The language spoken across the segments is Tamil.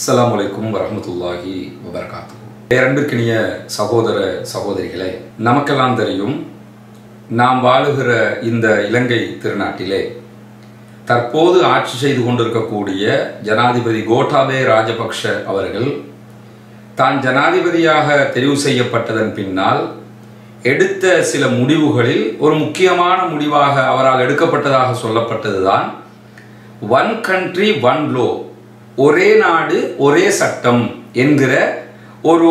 அஸ்ஸலாமு அலைக்கும் வரஹ்மத்துல்லாஹி வபரகாத்து பேரன்பிற்கினிய சகோதர சகோதரிகளே நமக்கெல்லாம் தெரியும் நாம் வாழுகிற இந்த இலங்கை திருநாட்டிலே தற்போது ஆட்சி செய்து கொண்டிருக்கக்கூடிய ஜனாதிபதி கோட்டாபே ராஜபக்ஷ அவர்கள் தான் ஜனாதிபதியாக தெரிவு செய்யப்பட்டதன் பின்னால் எடுத்த சில முடிவுகளில் ஒரு முக்கியமான முடிவாக அவரால் எடுக்கப்பட்டதாக சொல்லப்பட்டதுதான் ஒன் கண்ட்ரி ஒன் லோ ஒரே நாடு ஒரே சட்டம் என்கிற ஒரு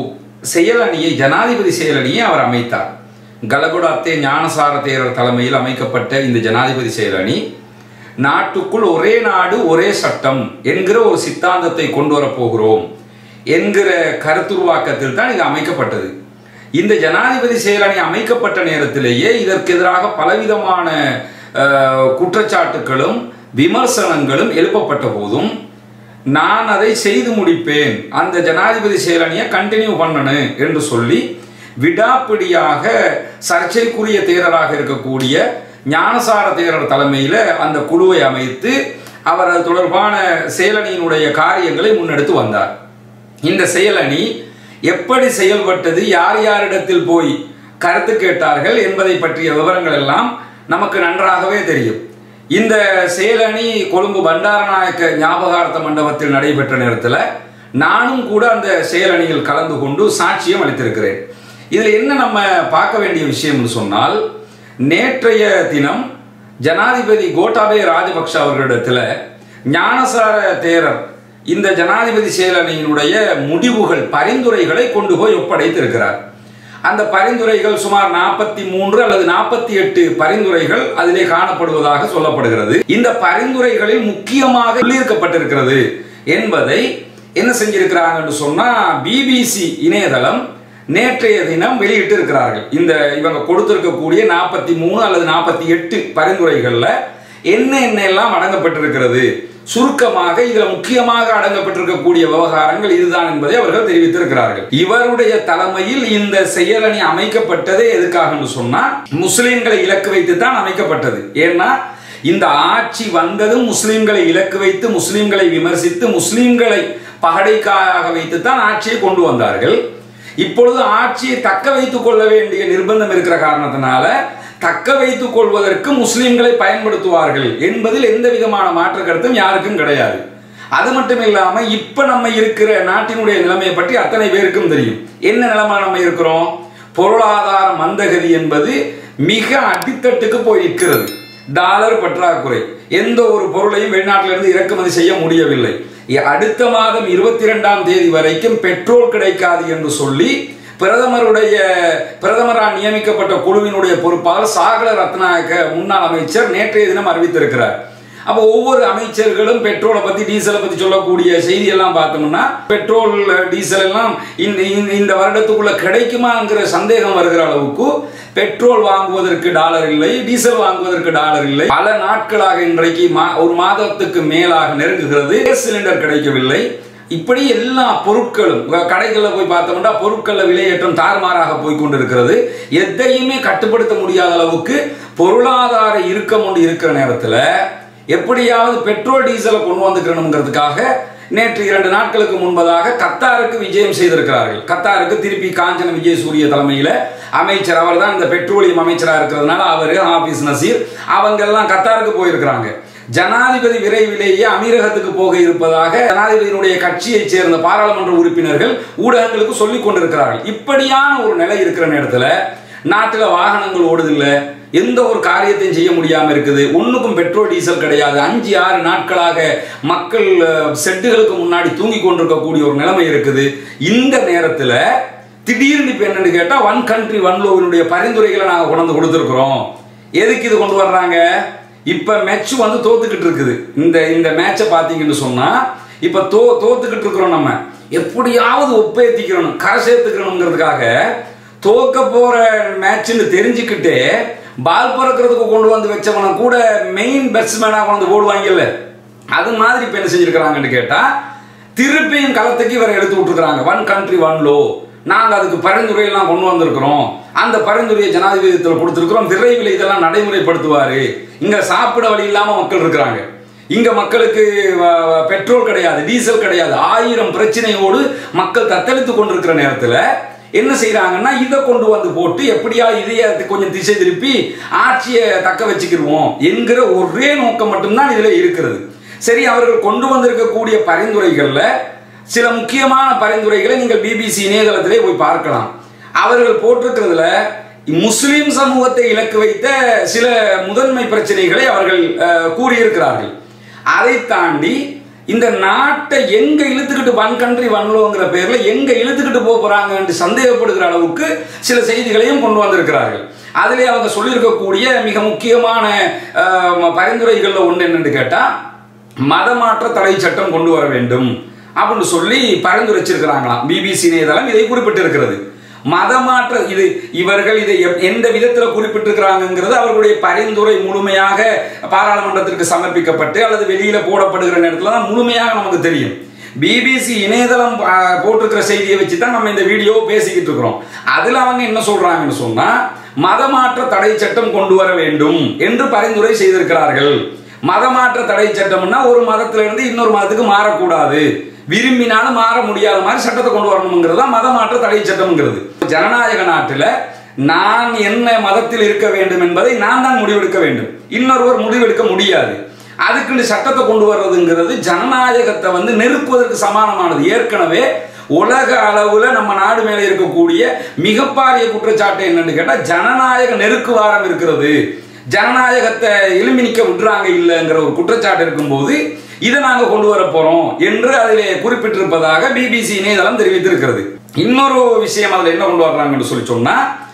செயலணியை ஜனாதிபதி செயலணியை அவர் அமைத்தார் கலகுடாத்தே ஞானசார தேரர் தலைமையில் அமைக்கப்பட்ட இந்த ஜனாதிபதி செயலணி நாட்டுக்குள் ஒரே நாடு ஒரே சட்டம் என்கிற ஒரு சித்தாந்தத்தை கொண்டு வரப்போகிறோம் என்கிற கருத்துருவாக்கத்தில் தான் இது அமைக்கப்பட்டது இந்த ஜனாதிபதி செயலணி அமைக்கப்பட்ட நேரத்திலேயே இதற்கு எதிராக பலவிதமான அஹ், குற்றச்சாட்டுகளும் விமர்சனங்களும் எழுப்பப்பட்ட போதும் நான் அதை செய்து முடிப்பேன் அந்த ஜனாதிபதி செயலணியை கண்டினியூ பண்ணணும் என்று சொல்லி விடாப்பிடியாக சர்ச்சைக்குரிய தேரராக இருக்கக்கூடிய ஞானசார தேரர் தலைமையில் அந்த குழுவை அமைத்து அவர் அது தொடர்பான செயலணியினுடைய காரியங்களை முன்னெடுத்து வந்தார் இந்த செயலணி எப்படி செயல்பட்டது யார் யாரிடத்தில் போய் கருத்து கேட்டார்கள் என்பதை பற்றிய விவரங்கள் எல்லாம் நமக்கு நன்றாகவே தெரியும் இந்த செயலணி கொழும்பு பண்டாரநாயக்க ஞாபகார்த்த மண்டபத்தில் நடைபெற்ற நேரத்தில் நானும் கூட அந்த செயலணியில் கலந்து கொண்டு சாட்சியம் அளித்திருக்கிறேன் இதில் என்ன நம்ம பார்க்க வேண்டிய விஷயம்னு சொன்னால் நேற்றைய தினம் ஜனாதிபதி கோட்டாபய ராஜபக்ஷ அவர்களிடத்தில் ஞானசார தேரர் இந்த ஜனாதிபதி செயலணியினுடைய முடிவுகள் பரிந்துரைகளை கொண்டு போய் ஒப்படைத்திருக்கிறார் அந்த பரிந்துரைகள் சுமார் நாற்பத்தி மூன்று அல்லது நாற்பத்தி எட்டு பரிந்துரைகள் அதிலே காணப்படுவதாக சொல்லப்படுகிறது இந்த பரிந்துரைகளில் முக்கியமாக சொல்லியிருக்கப்பட்டிருக்கிறது என்பதை என்ன செஞ்சிருக்கிறாங்கன்னு சொன்னா பிபிசி இணையதளம் நேற்றைய தினம் வெளியிட்டு இருக்கிறார்கள் இந்த இவங்க கொடுத்திருக்கக்கூடிய நாற்பத்தி மூணு அல்லது நாற்பத்தி எட்டு பரிந்துரைகள்ல என்ன என்ன எல்லாம் அடங்கப்பட்டிருக்கிறது சுருக்கமாக இதுல முக்கியமாக அடங்கப்பட்டிருக்கக்கூடிய விவகாரங்கள் இதுதான் என்பதை அவர்கள் தெரிவித்திருக்கிறார்கள் இவருடைய தலைமையில் இந்த செயலணி அமைக்கப்பட்டதே எதுக்காகன்னு சொன்னா முஸ்லிம்களை இலக்கு வைத்து தான் அமைக்கப்பட்டது ஏன்னா இந்த ஆட்சி வந்ததும் முஸ்லிம்களை இலக்கு வைத்து முஸ்லிம்களை விமர்சித்து முஸ்லிம்களை பகடைக்காயாக வைத்து தான் ஆட்சியை கொண்டு வந்தார்கள் இப்பொழுது ஆட்சியை தக்க வைத்துக் கொள்ள வேண்டிய நிர்பந்தம் இருக்கிற காரணத்தினால தக்க வைத்துக் கொள்வதற்கு முஸ்லிம்களை பயன்படுத்துவார்கள் என்பதில் எந்த விதமான மாற்று கருத்தும் யாருக்கும் கிடையாது அது மட்டும் இல்லாம இப்ப நம்ம இருக்கிற நாட்டினுடைய நிலைமையை பற்றி அத்தனை பேருக்கும் தெரியும் என்ன நிலைமை நம்ம இருக்கிறோம் பொருளாதார மந்தகதி என்பது மிக அடித்தட்டுக்கு போய் நிற்கிறது டாலர் பற்றாக்குறை எந்த ஒரு பொருளையும் வெளிநாட்டிலிருந்து இறக்குமதி செய்ய முடியவில்லை இ- அடுத்த மாதம் இருபத்தி இரண்டாம் தேதி வரைக்கும் பெட்ரோல் கிடைக்காது என்று சொல்லி பிரதமருடைய பிரதமரால் நியமிக்கப்பட்ட குழுவினுடைய பொறுப்பாளர் சாகல ரத்நாயக்க முன்னாள் அமைச்சர் நேற்றைய தினம் அறிவித்திருக்கிறார் அப்போ ஒவ்வொரு அமைச்சர்களும் பெட்ரோலை பத்தி டீசலை பத்தி சொல்லக்கூடிய செய்தி எல்லாம் பார்த்தோம்னா பெட்ரோல் டீசல் எல்லாம் இந்த இந்த- இந்த வருடத்துக்குள்ள கிடைக்குமாங்கிற சந்தேகம் வருகிற அளவுக்கு பெட்ரோல் வாங்குவதற்கு டாலர் இல்லை டீசல் வாங்குவதற்கு டாலர் இல்லை பல நாட்களாக இன்றைக்கு மா- ஒரு மாதத்துக்கு மேலாக நெருங்குகிறது கேஸ் சிலிண்டர் கிடைக்கவில்லை இப்படி எல்லா பொருட்களும் உங்க கடைகளில் போய் பார்த்தோம்னா பொருட்கள விலையேற்றம் தாறுமாறாக போய் கொண்டிருக்கிறது எதையுமே கட்டுப்படுத்த முடியாத அளவுக்கு பொருளாதார இறுக்கம் ஒன்று இருக்கிற நேரத்தில் எப்படியாவது பெட்ரோல் டீசலை கொண்டு வந்துக்கணுங்கிறதுக்காக நேற்று இரண்டு நாட்களுக்கு முன்பதாக கத்தாருக்கு விஜயம் செய்திருக்கிறார்கள் கத்தாருக்கு திருப்பி காஞ்சன விஜய் சூரிய தலைமையில் அமைச்சர் அவர் தான் இந்த பெட்ரோலியம் அமைச்சராக இருக்கிறதுனால அவர் ஆபீஸ் நசீர் அவங்க எல்லாம் கத்தாருக்கு போயிருக்கிறாங்க ஜனாதிபதி விரைவிலேயே அமீரகத்துக்கு போக இருப்பதாக ஜனாதிபதியினுடைய கட்சியைச் சேர்ந்த பாராளுமன்ற உறுப்பினர்கள் ஊடகங்களுக்கு சொல்லிக் கொண்டிருக்கிறார்கள் இப்படியான ஒரு நிலை இருக்கிற நேரத்தில் நாட்டில் வாகனங்கள் ஓடுதில்லை எந்த ஒரு காரியத்தையும் செய்ய முடியாம இருக்குது ஒண்ணுக்கும் பெட்ரோல் டீசல் கிடையாது அஞ்சு ஆறு நாட்களாக மக்கள் அஹ், செட்டுகளுக்கு முன்னாடி தூங்கி கொண்டிருக்கக்கூடிய ஒரு நிலைமை இருக்குது இந்த நேரத்தில் திடீர்னு இப்போ என்னன்னு கேட்டால் ஒன் கண்ட்ரி ஒன் லோவினுடைய பரிந்துரைகளை நாங்கள் கொண்டு வந்து கொடுத்துருக்குறோம் எதுக்கு இது கொண்டு வர்றாங்க இப்போ மேட்ச் வந்து தோத்துக்கிட்டு இருக்குது இந்த இந்த மேட்சை பார்த்தீங்கன்னு சொன்னால் இப்போ தோ தோத்துக்கிட்டு இருக்கிறோம் நம்ம எப்படியாவது ஒப்பேத்திக்கிறணும் கரை சேர்த்துக்கணுங்கிறதுக்காக தோக்க போற மேட்ச்னு தெரிஞ்சுக்கிட்டே பால் பறக்கிறதுக்கு கொண்டு வந்து வச்சவனை கூட மெயின் பேட்ஸ்மேனாக கொண்டு வந்து போடுவாங்கல்ல அது மாதிரி இப்போ என்ன செஞ்சிருக்கிறாங்கன்னு கேட்டா திருப்பியும் களத்துக்கு இவரை எடுத்து விட்டுருக்காங்க ஒன் கண்ட்ரி ஒன் லோ நாங்கள் அதுக்கு பரிந்துரையெல்லாம் கொண்டு வந்திருக்கிறோம் அந்த பரிந்துரையை ஜனாதிபதியத்தில் கொடுத்துருக்கிறோம் விரைவில் இதெல்லாம் நடைமுறைப்படுத்துவார் இங்கே சாப்பிட வழி இல்லாமல் மக்கள் இருக்கிறாங்க இங்க மக்களுக்கு அஹ், பெட்ரோல் கிடையாது டீசல் கிடையாது ஆயிரம் பிரச்சனையோடு மக்கள் தத்தளித்து கொண்டிருக்கிற நேரத்துல என்ன செய்றாங்கன்னா இதை கொண்டு வந்து போட்டு எப்படியா இதைய கொஞ்சம் திசை திருப்பி ஆட்சியை தக்க வச்சுக்கிடுவோம் என்கிற ஒரே நோக்கம் மட்டும்தான் இதுல இருக்கிறது சரி அவர்கள் கொண்டு வந்திருக்கக்கூடிய பரிந்துரைகள்ல சில முக்கியமான பரிந்துரைகளை நீங்கள் பிபிசி இணையதளத்திலே போய் பார்க்கலாம் அவர்கள் போட்டிருக்கிறதுல முஸ்லிம் சமூகத்தை இலக்கு வைத்த சில முதன்மை பிரச்சனைகளை அவர்கள் அஹ், கூறியிருக்கிறார்கள் அதை தாண்டி இந்த நாட்டை எங்க இழுத்துக்கிட்டு ஒன் கண்ட்ரி வன்லோங்கிற பேர்ல எங்க இழுத்துக்கிட்டு போக போறாங்க என்று சந்தேகப்படுகிற அளவுக்கு சில செய்திகளையும் கொண்டு வந்திருக்கிறார்கள் அதிலே அவங்க சொல்லியிருக்கக்கூடிய மிக முக்கியமான அஹ், பரிந்துரைகள்ல ஒன்று என்னன்னு கேட்டா மதமாற்ற தடை சட்டம் கொண்டு வர வேண்டும் அப்படின்னு சொல்லி பரிந்துரைச்சிருக்கிறாங்களாம் பிபிசி இணையதளம் இதை குறிப்பிட்டிருக்கிறது மதமாற்ற இது இவர்கள் இதை எப்- எந்த விதத்தில் குறிப்பிட்டிருக்கிறாங்கிறது அவர்களுடைய பரிந்துரை முழுமையாக பாராளுமன்றத்திற்கு சமர்ப்பிக்கப்பட்டு அல்லது வெளியில போடப்படுகிற நேரத்தில் தான் முழுமையாக நமக்கு தெரியும் பிபிசி இணையதளம் ஆ, போட்டிருக்கிற செய்தியை வச்சு தான் நம்ம இந்த வீடியோ பேசிக்கிட்டு இருக்கிறோம் அதுல அவங்க என்ன சொல்றாங்கன்னு சொன்னா மதமாற்ற தடை சட்டம் கொண்டு வர வேண்டும் என்று பரிந்துரை செய்திருக்கிறார்கள் மதமாற்ற தடை சட்டம்னா ஒரு மதத்துல இருந்து இன்னொரு மதத்துக்கு மாறக்கூடாது விரும்பினாலும் மாற முடியாத மாதிரி சட்டத்தை கொண்டு வரணுங்கிறது தான் மதமாற்ற தடை சட்டம்ங்கிறது ஜனநாயக நாட்டில் நான் என்ன மதத்தில் இருக்க வேண்டும் என்பதை நான் தான் முடிவெடுக்க வேண்டும் இன்னொருவர் முடிவெடுக்க முடியாது அதுக்குன்னு சட்டத்தை கொண்டு வர்றதுங்கிறது ஜனநாயகத்தை வந்து நெருக்குவதற்கு சமானமானது ஏற்கனவே உலக அளவுல நம்ம நாடு மேலே இருக்கக்கூடிய மிகப்பாரிய குற்றச்சாட்டு என்னன்னு கேட்டா ஜனநாயக நெருக்குவாரம் இருக்கிறது ஜனநாயகத்தை எலுமினிக்க விடுறாங்க இல்லைங்கிற ஒரு குற்றச்சாட்டு இருக்கும்போது இதை நாங்க கொண்டு வர போறோம் என்று அதிலே குறிப்பிட்டிருப்பதாக பிபிசி இணையதளம் தெரிவித்திருக்கிறது இன்னொரு விஷயம் அதுல என்ன கொண்டு வர்றாங்கன்னு சொல்லி சொன்னா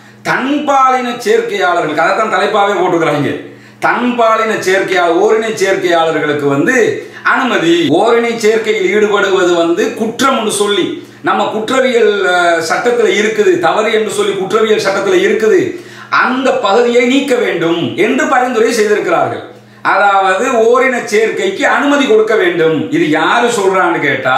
தன்பாலின சேர்க்கையாளர்களுக்கு அதைத்தான் தலைப்பாவே போட்டுக்கிறாங்க தன்பாலின சேர்க்கையாளர் ஓரினை சேர்க்கையாளர்களுக்கு வந்து அனுமதி ஓரினை சேர்க்கையில் ஈடுபடுவது வந்து குற்றம் என்று சொல்லி நம்ம குற்றவியல் அஹ், சட்டத்துல இருக்குது தவறு என்று சொல்லி குற்றவியல் சட்டத்துல இருக்குது அந்த பகுதியை நீக்க வேண்டும் என்று பரிந்துரை செய்திருக்கிறார்கள் அதாவது ஓரின சேர்க்கைக்கு அனுமதி கொடுக்க வேண்டும் இது யாரு சொல்றான்னு கேட்டா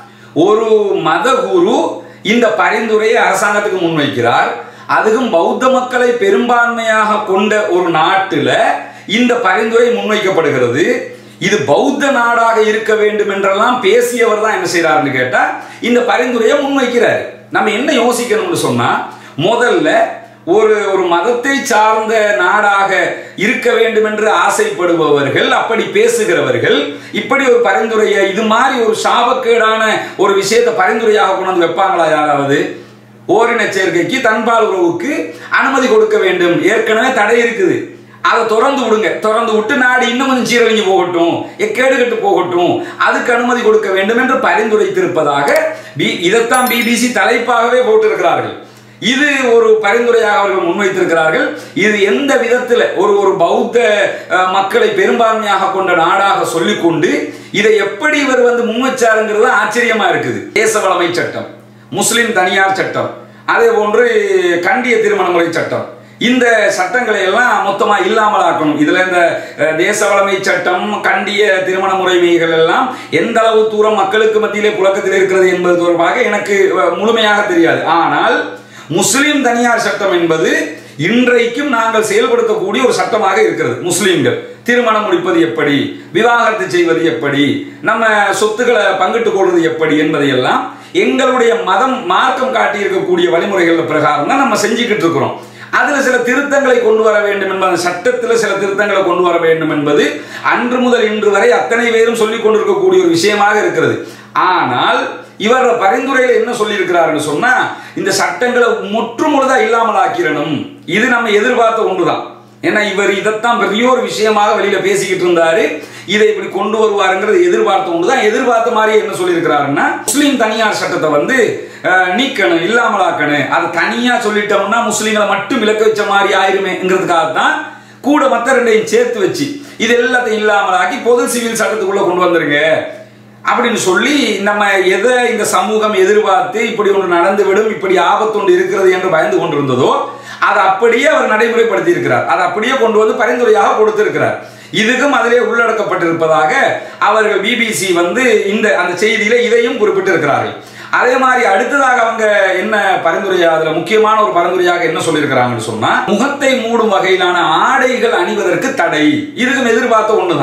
ஒரு மத குரு இந்த பரிந்துரையை அரசாங்கத்துக்கு முன்வைக்கிறார் அதுவும் பௌத்த மக்களை பெரும்பான்மையாக கொண்ட ஒரு நாட்டுல இந்த பரிந்துரை முன்வைக்கப்படுகிறது இது பௌத்த நாடாக இருக்க வேண்டும் என்றெல்லாம் பேசியவர் தான் என்ன செய்யறாருன்னு கேட்டா இந்த பரிந்துரையை முன்வைக்கிறார் நம்ம என்ன யோசிக்கணும்னு சொன்னா முதல்ல ஒரு ஒரு மதத்தை சார்ந்த நாடாக இருக்க வேண்டும் என்று ஆசைப்படுபவர்கள் அப்படி பேசுகிறவர்கள் இப்படி ஒரு பரிந்துரையை இது மாதிரி ஒரு சாபக்கேடான ஒரு விஷயத்தை பரிந்துரையாக கொண்டு வந்து வைப்பாங்களா யாராவது ஓரின சேர்க்கைக்கு தன்பால் உறவுக்கு அனுமதி கொடுக்க வேண்டும் ஏற்கனவே தடை இருக்குது அதை திறந்து விடுங்க திறந்து விட்டு நாடு இன்னும் கொஞ்சம் சீரழிஞ்சு போகட்டும் எக்கேடு கெட்டு போகட்டும் அதுக்கு அனுமதி கொடுக்க வேண்டும் என்று பரிந்துரைத்திருப்பதாக பி இதைத்தான் பிபிசி தலைப்பாகவே போட்டிருக்கிறார்கள் இது ஒரு பரிந்துரையாக அவர்கள் முன்வைத்திருக்கிறார்கள் இது எந்த விதத்தில் ஒரு ஒரு பௌத்த அஹ், மக்களை பெரும்பான்மையாக கொண்ட நாடாக சொல்லிக்கொண்டு இதை எப்படி இவர் வந்து முன்வச்சாருங்கிறது ஆச்சரியமா இருக்குது தேச வளமை சட்டம் முஸ்லிம் தனியார் சட்டம் அதே போன்று கண்டிய திருமண முறை சட்டம் இந்த சட்டங்களை எல்லாம் மொத்தமா இல்லாமலாக்கணும் இதுல இந்த அஹ், தேச வளமை சட்டம் கண்டிய திருமண முறைமைகள் எல்லாம் எந்த அளவு தூரம் மக்களுக்கு மத்தியிலே புழக்கத்தில் இருக்கிறது என்பது தொடர்பாக எனக்கு அஹ், முழுமையாக தெரியாது ஆனால் முஸ்லிம் தனியார் சட்டம் என்பது இன்றைக்கும் நாங்கள் செயல்படுத்தக்கூடிய ஒரு சட்டமாக இருக்கிறது முஸ்லிம்கள் திருமணம் முடிப்பது எப்படி விவாகரத்து செய்வது எப்படி நம்ம சொத்துக்களை பங்கிட்டுக் கொள்வது எப்படி என்பதையெல்லாம் எங்களுடைய மதம் மார்க்கம் காட்டி இருக்கக்கூடிய வழிமுறைகள் பிரகாரம் தான் நம்ம செஞ்சுக்கிட்டு இருக்கிறோம் அதுல சில திருத்தங்களை கொண்டு வர வேண்டும் என்பது சட்டத்தில் சில திருத்தங்களை கொண்டு வர வேண்டும் என்பது அன்று முதல் இன்று வரை அத்தனை பேரும் சொல்லிக் கொண்டிருக்கக்கூடிய ஒரு விஷயமாக இருக்கிறது ஆனால் இவர் பரிந்துரையில என்ன சொல்லியிருக்கிறாருன்னு சொன்னா இந்த சட்டங்களை முற்று முழுதா இல்லாமல் ஆக்கிரணும் இது நம்ம எதிர்பார்த்த ஒன்றுதான் ஏன்னா இவர் இதைத்தான் பெரிய ஒரு விஷயமாக வெளியில பேசிக்கிட்டு இருந்தாரு இதை இப்படி கொண்டு வருவாருங்கிறது எதிர்பார்த்த ஒன்று தான் எதிர்பார்த்த மாதிரி என்ன சொல்லியிருக்கிறாருன்னா முஸ்லீம் தனியார் சட்டத்தை வந்து அஹ், நீக்கணும் இல்லாமலாக்கணும் அதை தனியா சொல்லிட்டோம்னா முஸ்லீம்களை மட்டும் விலக்க வச்ச மாதிரி ஆயிருமேங்கிறதுக்காக தான் கூட மற்ற ரெண்டையும் சேர்த்து வச்சு இது எல்லாத்தையும் இல்லாமலாக்கி பொது சிவில் சட்டத்துக்குள்ள கொண்டு வந்துருங்க அப்படின்னு சொல்லி நம்ம எதை இந்த சமூகம் எதிர்பார்த்து இப்படி ஒன்று நடந்துவிடும் இப்படி ஆபத்து ஒன்று இருக்கிறது என்று பயந்து கொண்டிருந்ததோ அதை அப்படியே அவர் நடைமுறைப்படுத்தி இருக்கிறார் அதை அப்படியே கொண்டு வந்து பரிந்துரையாக கொடுத்திருக்கிறார் இதுக்கும் அதிலே உள்ளடக்கப்பட்டிருப்பதாக அவர்கள் பிபிசி வந்து இந்த அந்த செய்தியில இதையும் குறிப்பிட்டிருக்கிறார்கள் அதே மாதிரி அடுத்ததாக அவங்க என்ன பரிந்துரையா அதுல முக்கியமான ஒரு பரிந்துரையாக என்ன சொல்லியிருக்கிறாங்கன்னு சொன்னா முகத்தை மூடும் வகையிலான ஆடைகள் அணிவதற்கு தடை இதுக்கும் எதிர்பார்த்த ஒண்ணுதான்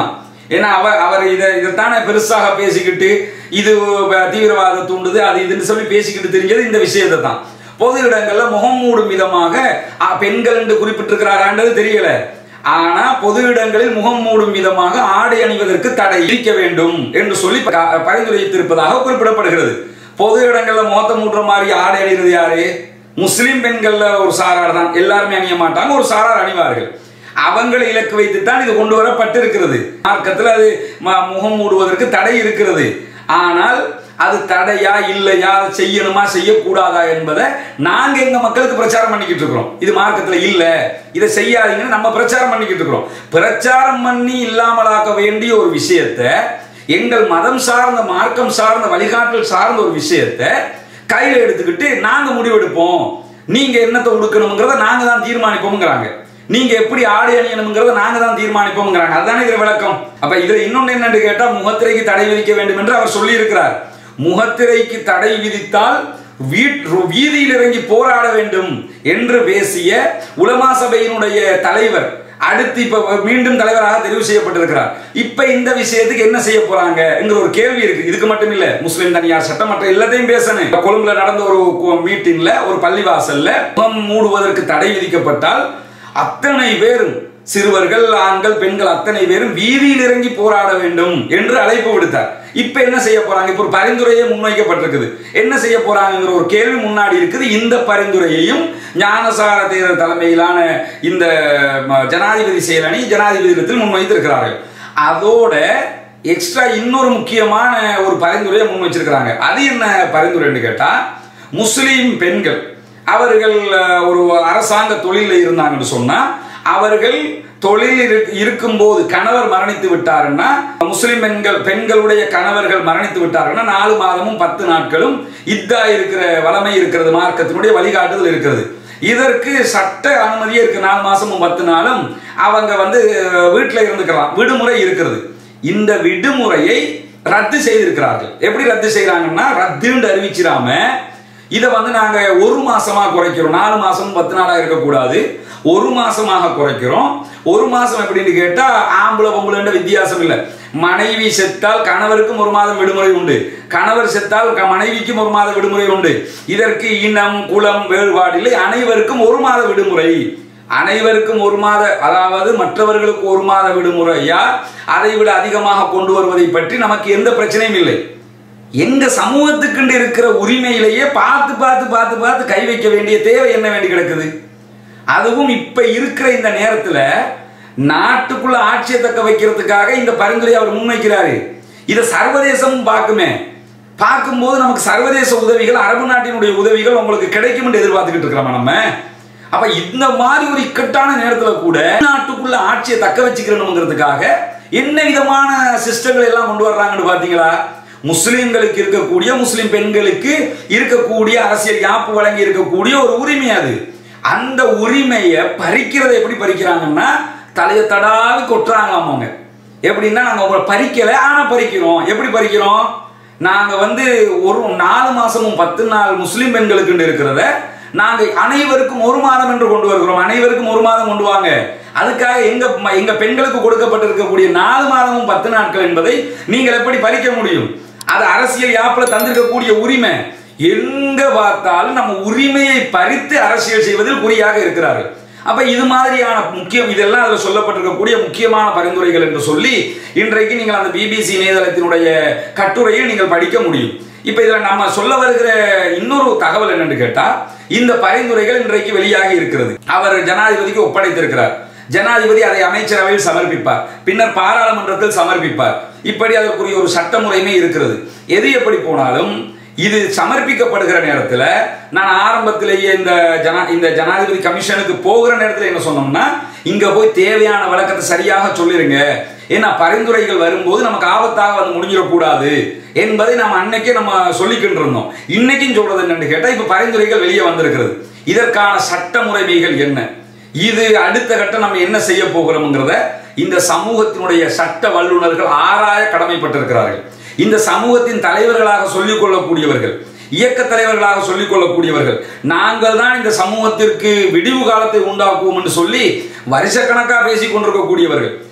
ஏன்னா அவர் அவர் இதை இதைத்தானே பெருசாக பேசிக்கிட்டு இது வ- தீவிரவாத தூண்டுது அது இதுன்னு சொல்லி பேசிக்கிட்டு தெரிஞ்சது இந்த விஷயத்தை தான் பொது இடங்கள்ல முகம் மூடும் விதமாக ஆ, பெண்கள் என்று குறிப்பிட்டிருக்கிறாரான்றது தெரியல ஆனா பொது இடங்களில் முகம் மூடும் விதமாக ஆடை அணிவதற்கு தடை விதிக்க வேண்டும் என்று சொல்லி ப- பரிந்துரைத்திருப்பதாக குறிப்பிடப்படுகிறது பொது இடங்கள்ல முகத்தை மூடுற மாதிரி ஆடை அணிகிறது யாரு முஸ்லிம் பெண்கள்ல ஒரு சாரார் தான் எல்லாருமே அணிய மாட்டாங்க ஒரு சாரார் அணிவார்கள் அவங்களை இலக்கு வைத்துத்தான் இது கொண்டு வரப்பட்டிருக்கிறது மார்க்கத்தில் அது ம- முகம் மூடுவதற்கு தடை இருக்கிறது ஆனால் அது தடையா இல்லையா அதை செய்யணுமா செய்யக்கூடாதா என்பதை நாங்க எங்க மக்களுக்கு பிரச்சாரம் பண்ணிக்கிட்டு இருக்கிறோம் இது மார்க்கத்துல இல்ல இதை செய்யாதீங்கன்னு நம்ம பிரச்சாரம் பண்ணிக்கிட்டு இருக்கிறோம் பிரச்சாரம் பண்ணி இல்லாமலாக்க வேண்டிய ஒரு விஷயத்தை எங்கள் மதம் சார்ந்த மார்க்கம் சார்ந்த வழிகாட்டல் சார்ந்த ஒரு விஷயத்தை கையில எடுத்துக்கிட்டு நாங்க முடிவெடுப்போம் நீங்க என்னத்தை உடுக்கணுங்கிறத நாங்க தான் தீர்மானிப்போம்ங்கிறாங்க நீங்க எப்படி ஆடை அணியணுங்கிறத நாங்க தான் தீர்மானிப்போம்ங்கிறாங்க அதுதானே இதுல விளக்கம் அப்ப இதுல இன்னொன்னு என்னன்னு கேட்டா முகத்திரைக்கு தடை விதிக்க வேண்டும் என்று அவர் சொல்லி இருக்கிறார் முகத்திரைக்கு தடை விதித்தால் வீட் வீதியில் இறங்கி போராட வேண்டும் என்று பேசிய உலமா சபையினுடைய தலைவர் அடுத்து இப்ப மீண்டும் தலைவராக தெரிவு செய்யப்பட்டிருக்கிறார் இப்ப இந்த விஷயத்துக்கு என்ன செய்ய போறாங்கங்கிற ஒரு கேள்வி இருக்கு இதுக்கு மட்டும் இல்ல முஸ்லிம் தனியார் சட்டம் மற்ற எல்லாத்தையும் பேசணும் இப்ப கொழும்புல நடந்த ஒரு மீட்டிங்ல ஒரு பள்ளிவாசல்ல முகம் மூடுவதற்கு தடை விதிக்கப்பட்டால் அத்தனை பேரும் சிறுவர்கள் ஆண்கள் பெண்கள் அத்தனை பேரும் வீதியில் இறங்கி போராட வேண்டும் என்று அழைப்பு விடுத்தார் இப்ப என்ன செய்ய போறாங்க இப்ப ஒரு பரிந்துரையே முன்வைக்கப்பட்டிருக்குது என்ன செய்ய போறாங்கிற ஒரு கேள்வி முன்னாடி இருக்குது இந்த பரிந்துரையையும் ஞானசார தேரர் தலைமையிலான இந்த ம, ஜனாதிபதி செயலணி ஜனாதிபதியிடத்தில் முன்வைத்திருக்கிறார்கள் அதோட எக்ஸ்ட்ரா இன்னொரு முக்கியமான ஒரு பரிந்துரையை முன் வச்சிருக்கிறாங்க அது என்ன பரிந்துரைன்னு கேட்டா முஸ்லீம் பெண்கள் அவர்கள் அஹ், ஒரு அரசாங்க தொழிலில் இருந்தாங்கன்னு சொன்னா அவர்கள் தொழில் இரு- இருக்கும்போது கணவர் மரணித்து விட்டாருன்னா முஸ்லிம் பெண்கள் பெண்களுடைய கணவர்கள் மரணித்து விட்டாருன்னா நாலு மாதமும் பத்து நாட்களும் இதா இருக்கிற வளமை இருக்கிறது மார்க்கத்தினுடைய வழிகாட்டுதல் இருக்கிறது இதற்கு சட்ட அனுமதியே இருக்கு நாலு மாசமும் பத்து நாளும் அவங்க வந்து வீட்டில் இருந்துக்கலாம் விடுமுறை இருக்கிறது இந்த விடுமுறையை ரத்து செய்திருக்கிறார்கள் எப்படி ரத்து செய்யறாங்கன்னா ரத்துன்னு அறிவிச்சிடாம இதை வந்து நாங்க ஒரு மாசமா குறைக்கிறோம் நாலு மாசம் பத்து நாளா இருக்கக்கூடாது ஒரு மாசமாக குறைக்கிறோம் ஒரு மாசம் எப்படின்னு கேட்டா ஆம்பளை பொம்பளைன்ற வித்தியாசம் இல்லை மனைவி செத்தால் கணவருக்கும் ஒரு மாதம் விடுமுறை உண்டு கணவர் செத்தால் க- மனைவிக்கும் ஒரு மாத விடுமுறை உண்டு இதற்கு இனம் குலம் வேறுபாடு இல்லை அனைவருக்கும் ஒரு மாத விடுமுறை அனைவருக்கும் ஒரு மாத அதாவது மற்றவர்களுக்கு ஒரு மாத விடுமுறையா அதை விட அதிகமாக கொண்டு வருவதை பற்றி நமக்கு எந்த பிரச்சனையும் இல்லை எங்க சமூகத்துக்குண்டு இருக்கிற உரிமையிலேயே பார்த்து பார்த்து பார்த்து பார்த்து கை வைக்க வேண்டிய தேவை என்ன வேண்டி கிடக்குது அதுவும் இப்ப இருக்கிற இந்த நேரத்துல நாட்டுக்குள்ள ஆட்சியை தக்க வைக்கிறதுக்காக இந்த பரிந்துரை அவர் முன்வைக்கிறாரு இதை சர்வதேசமும் பார்க்குமே பார்க்கும்போது நமக்கு சர்வதேச உதவிகள் அரபு நாட்டினுடைய உதவிகள் உங்களுக்கு கிடைக்கும் என்று எதிர்பார்த்துக்கிட்டு இருக்கிறோமா நம்ம அப்ப இந்த மாதிரி ஒரு இக்கட்டான நேரத்துல கூட நாட்டுக்குள்ள ஆட்சியை தக்க வச்சுக்கிறணுங்கிறதுக்காக என்ன விதமான சிஸ்டங்கள் எல்லாம் கொண்டு வர்றாங்கன்னு பாத்தீங்களா முஸ்லிம்களுக்கு இருக்கக்கூடிய முஸ்லிம் பெண்களுக்கு இருக்கக்கூடிய அரசியல் யாப்பு வழங்கி இருக்கக்கூடிய ஒரு உரிமை அது அந்த உரிமையை பறிக்கிறதை எப்படி பறிக்கிறாங்கன்னா தலையை தடாவி கொட்டுறாங்களாம் அவங்க எப்படின்னா நாங்க உங்களை பறிக்கல ஆனா பறிக்கிறோம் எப்படி பறிக்கிறோம் நாங்க வந்து ஒரு நாலு மாசமும் பத்து நாள் முஸ்லிம் பெண்களுக்கு இருக்கிறத நாங்க அனைவருக்கும் ஒரு மாதம் என்று கொண்டு வருகிறோம் அனைவருக்கும் ஒரு மாதம் கொண்டு வாங்க அதுக்காக எங்க ம- எங்க பெண்களுக்கு கொடுக்கப்பட்டிருக்கக்கூடிய நாலு மாதமும் பத்து நாட்கள் என்பதை நீங்கள் எப்படி பறிக்க முடியும் அது அரசியல் யாப்புல தந்திருக்கக்கூடிய உரிமை எங்க பார்த்தாலும் நம்ம உரிமையை பறித்து அரசியல் செய்வதில் குறியாக இருக்கிறார்கள் அப்ப இது மாதிரியான முக்கியம் இதெல்லாம் அதில் சொல்லப்பட்டிருக்கக்கூடிய முக்கியமான பரிந்துரைகள் என்று சொல்லி இன்றைக்கு நீங்கள் அந்த பிபிசி இணையதளத்தினுடைய கட்டுரையை நீங்கள் படிக்க முடியும் இப்ப இதுல நம்ம சொல்ல வருகிற இன்னொரு தகவல் என்னன்னு கேட்டா இந்த பரிந்துரைகள் இன்றைக்கு வெளியாகி இருக்கிறது அவர் ஜனாதிபதிக்கு ஒப்படைத்திருக்கிறார் ஜனாதிபதி அதை அமைச்சரவையில் சமர்ப்பிப்பார் பின்னர் பாராளுமன்றத்தில் சமர்ப்பிப்பார் இப்படி அதற்குரிய ஒரு சட்ட முறைமை இருக்கிறது எது எப்படி போனாலும் இது சமர்ப்பிக்கப்படுகிற நேரத்தில் நான் ஆரம்பத்திலேயே இந்த ஜனா இந்த ஜனாதிபதி கமிஷனுக்கு போகிற நேரத்தில் என்ன சொன்னோம்னா இங்க போய் தேவையான விளக்கத்தை சரியாக சொல்லிருங்க ஏன்னா பரிந்துரைகள் வரும்போது நமக்கு ஆபத்தாக வந்து முடிஞ்சிடக்கூடாது என்பதை நம்ம அன்னைக்கே நம்ம சொல்லிக்கிட்டு இருந்தோம் இன்னைக்கும் சொல்றது என்னன்னு கேட்டா இப்ப பரிந்துரைகள் வெளியே வந்திருக்கிறது இதற்கான சட்ட முறைமைகள் என்ன இது அடுத்த கட்டம் நம்ம என்ன செய்ய போகிறோம்ங்கிறத இந்த சமூகத்தினுடைய சட்ட வல்லுநர்கள் ஆராய கடமைப்பட்டிருக்கிறார்கள் இந்த சமூகத்தின் தலைவர்களாக சொல்லிக் கொள்ளக்கூடியவர்கள் இயக்க தலைவர்களாக சொல்லிக் கொள்ளக்கூடியவர்கள் நாங்கள் தான் இந்த சமூகத்திற்கு விடிவு காலத்தை உண்டாக்குவோம் என்று சொல்லி வருஷக்கணக்காக பேசிக் கொண்டிருக்கக்கூடியவர்கள்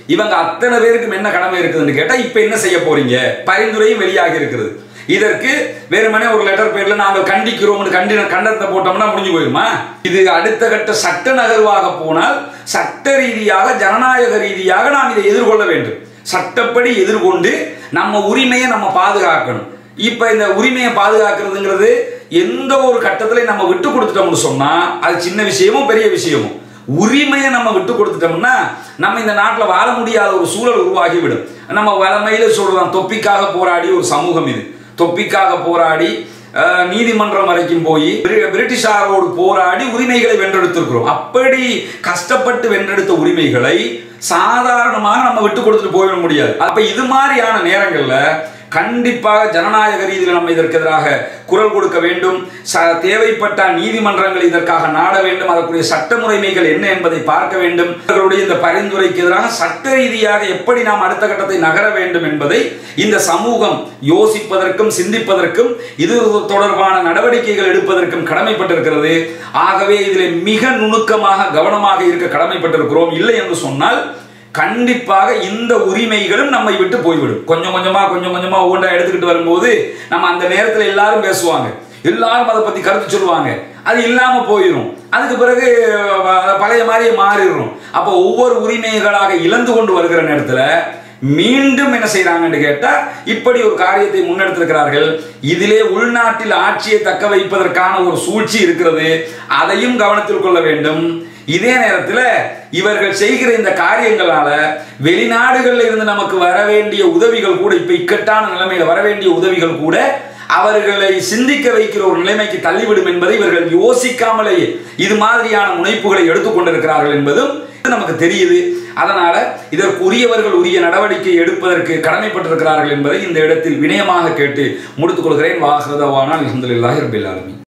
இவங்க அத்தனை பேருக்கும் என்ன கடமை இருக்குதுன்னு கேட்டா இப்ப என்ன செய்ய போறீங்க பரிந்துரையும் வெளியாகி இருக்கிறது இதற்கு வெறுமனே ஒரு லெட்டர் பேர்ல நாங்கள் கண்டிக்கிறோம்னு கண்டி கண்டனத்தை போட்டோம்னா முடிஞ்சு போயிருமா இது அடுத்த கட்ட சட்ட நகர்வாக போனால் சட்ட ரீதியாக ஜனநாயக ரீதியாக நாம் இதை எதிர்கொள்ள வேண்டும் சட்டப்படி எதிர்கொண்டு நம்ம உரிமையை நம்ம பாதுகாக்கணும் இப்ப இந்த உரிமையை பாதுகாக்கிறதுங்கிறது எந்த ஒரு கட்டத்திலையும் நம்ம விட்டு கொடுத்துட்டோம்னு சொன்னா அது சின்ன விஷயமும் பெரிய விஷயமும் உரிமையை நம்ம விட்டு கொடுத்துட்டோம்னா நம்ம இந்த நாட்டில் வாழ முடியாத ஒரு சூழல் உருவாகிவிடும் நம்ம வளமையில சொல்றோம் தொப்பிக்காக போராடி ஒரு சமூகம் இது தொப்பிக்காக போராடி அஹ், நீதிமன்றம் வரைக்கும் போய் பிரி- பிரிட்டிஷாரோடு போராடி உரிமைகளை வென்றெடுத்திருக்கிறோம் அப்படி கஷ்டப்பட்டு வென்றெடுத்த உரிமைகளை சாதாரணமாக நம்ம விட்டு கொடுத்துட்டு போயிட முடியாது அப்ப இது மாதிரியான நேரங்கள்ல கண்டிப்பாக ஜனநாயக ரீதியில் நம்ம இதற்கு எதிராக குரல் கொடுக்க வேண்டும் ச தேவைப்பட்ட நீதிமன்றங்கள் இதற்காக நாட வேண்டும் அதற்குரிய சட்ட முறைமைகள் என்ன என்பதை பார்க்க வேண்டும் அவர்களுடைய இந்த பரிந்துரைக்கு எதிராக சட்ட ரீதியாக எப்படி நாம் அடுத்த கட்டத்தை நகர வேண்டும் என்பதை இந்த சமூகம் யோசிப்பதற்கும் சிந்திப்பதற்கும் இது தொடர்பான நடவடிக்கைகள் எடுப்பதற்கும் கடமைப்பட்டிருக்கிறது ஆகவே இதில் மிக நுணுக்கமாக கவனமாக இருக்க கடமைப்பட்டிருக்கிறோம் இல்லை என்று சொன்னால் கண்டிப்பாக இந்த உரிமைகளும் நம்மை விட்டு போய்விடும் கொஞ்சம் கொஞ்சமா கொஞ்சம் கொஞ்சமா ஒவ்வொன்றா எடுத்துக்கிட்டு வரும்போது நம்ம அந்த நேரத்தில் எல்லாரும் பேசுவாங்க எல்லாரும் அதை பத்தி கருத்து சொல்லுவாங்க அது இல்லாம போயிடும் அதுக்கு பிறகு அஹ், பழைய மாதிரியே மாறிடும் அப்போ ஒவ்வொரு உரிமைகளாக இழந்து கொண்டு வருகிற நேரத்தில் மீண்டும் என்ன செய்றாங்கன்னு கேட்டா இப்படி ஒரு காரியத்தை முன்னெடுத்திருக்கிறார்கள் இதிலே உள்நாட்டில் ஆட்சியை தக்க வைப்பதற்கான ஒரு சூழ்ச்சி இருக்கிறது அதையும் கவனத்தில் கொள்ள வேண்டும் இதே நேரத்தில் இவர்கள் செய்கிற இந்த காரியங்களால வெளிநாடுகளில் இருந்து நமக்கு வர வேண்டிய உதவிகள் கூட இப்ப இக்கட்டான நிலைமையில வர வேண்டிய உதவிகள் கூட அவர்களை சிந்திக்க வைக்கிற ஒரு நிலைமைக்கு தள்ளிவிடும் என்பதை இவர்கள் யோசிக்காமலேயே இது மாதிரியான முனைப்புகளை எடுத்துக்கொண்டிருக்கிறார்கள் என்பதும் நமக்கு தெரியுது அதனால இதற்கு உரியவர்கள் உரிய நடவடிக்கை எடுப்பதற்கு கடமைப்பட்டிருக்கிறார்கள் என்பதை இந்த இடத்தில் வினயமாக கேட்டு முடித்துக் கொள்கிறேன் வாகதவானால் அல்ஹம்துலில்லாஹி ரபில் ஆலமீன்